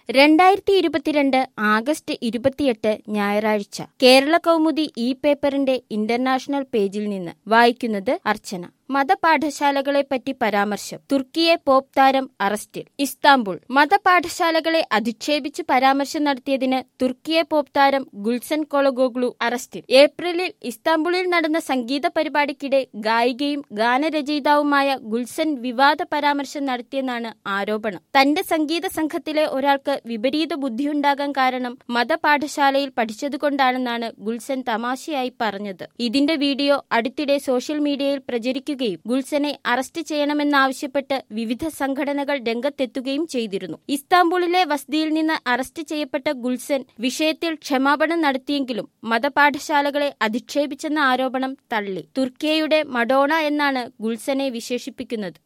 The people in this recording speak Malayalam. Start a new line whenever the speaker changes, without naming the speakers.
രണ്ടായിരത്തി ഇരുപത്തിരണ്ട് ആഗസ്റ്റ് ഇരുപത്തിയെട്ട് ഞായറാഴ്ച കേരള കൗമുദി ഇ പേപ്പറിന്റെ ഇന്റർനാഷണൽ പേജിൽ നിന്ന് വായിക്കുന്നത് അർച്ചന മതപാഠശാലകളെപ്പറ്റി പരാമർശം തുർക്കിയെ പോപ്പ് താരം അറസ്റ്റിൽ ഇസ്താംബുൾ മതപാഠശാലകളെ അധിക്ഷേപിച്ച് പരാമർശം നടത്തിയതിന് തുർക്കിയെ പോപ്പ് താരം ഗുൽസൻ കൊളഗോഗ്ലു അറസ്റ്റിൽ ഏപ്രിലിൽ ഇസ്താംബുളിൽ നടന്ന സംഗീത പരിപാടിക്കിടെ ഗായികയും ഗാനരചയിതാവുമായ ഗുൽസൻ വിവാദ പരാമർശം നടത്തിയെന്നാണ് ആരോപണം തന്റെ സംഗീത സംഘത്തിലെ ഒരാൾക്ക് വിപരീത ബുദ്ധിയുണ്ടാകാൻ കാരണം മതപാഠശാലയിൽ പഠിച്ചതുകൊണ്ടാണെന്നാണ് ഗുൽസൻ തമാശയായി പറഞ്ഞത് ഇതിന്റെ വീഡിയോ അടുത്തിടെ സോഷ്യൽ മീഡിയയിൽ പ്രചരിക്കുകയും ഗുൽസനെ അറസ്റ്റ് ചെയ്യണമെന്നാവശ്യപ്പെട്ട് വിവിധ സംഘടനകൾ രംഗത്തെത്തുകയും ചെയ്തിരുന്നു ഇസ്താംബുളിലെ വസതിയിൽ നിന്ന് അറസ്റ്റ് ചെയ്യപ്പെട്ട ഗുൽസൻ വിഷയത്തിൽ ക്ഷമാപണം നടത്തിയെങ്കിലും മതപാഠശാലകളെ അധിക്ഷേപിച്ചെന്ന ആരോപണം തള്ളി തുർക്കിയയുടെ മഡോണ എന്നാണ് ഗുൽസനെ വിശേഷിപ്പിക്കുന്നത്